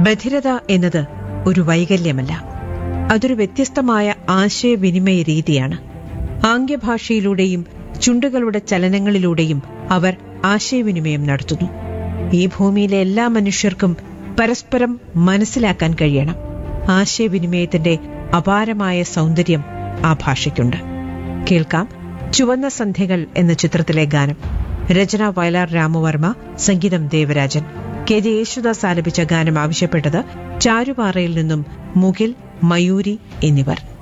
ബധിരത എന്നത് ഒരു വൈകല്യമല്ല അതൊരു വ്യത്യസ്തമായ ആശയവിനിമയ രീതിയാണ് ആംഗ്യഭാഷയിലൂടെയും ചുണ്ടുകളുടെ ചലനങ്ങളിലൂടെയും അവർ ആശയവിനിമയം നടത്തുന്നു ഈ ഭൂമിയിലെ എല്ലാ മനുഷ്യർക്കും പരസ്പരം മനസ്സിലാക്കാൻ കഴിയണം ആശയവിനിമയത്തിന്റെ അപാരമായ സൗന്ദര്യം ആ ഭാഷയ്ക്കുണ്ട് കേൾക്കാം ചുവന്ന സന്ധ്യകൾ എന്ന ചിത്രത്തിലെ ഗാനം രചന വയലാർ രാമവർമ്മ സംഗീതം ദേവരാജൻ കെ ജെ യേശുദാസ് ആലപിച്ച ഗാനം ആവശ്യപ്പെട്ടത് ചാരുപാറയിൽ നിന്നും മുകിൽ മയൂരി എന്നിവർ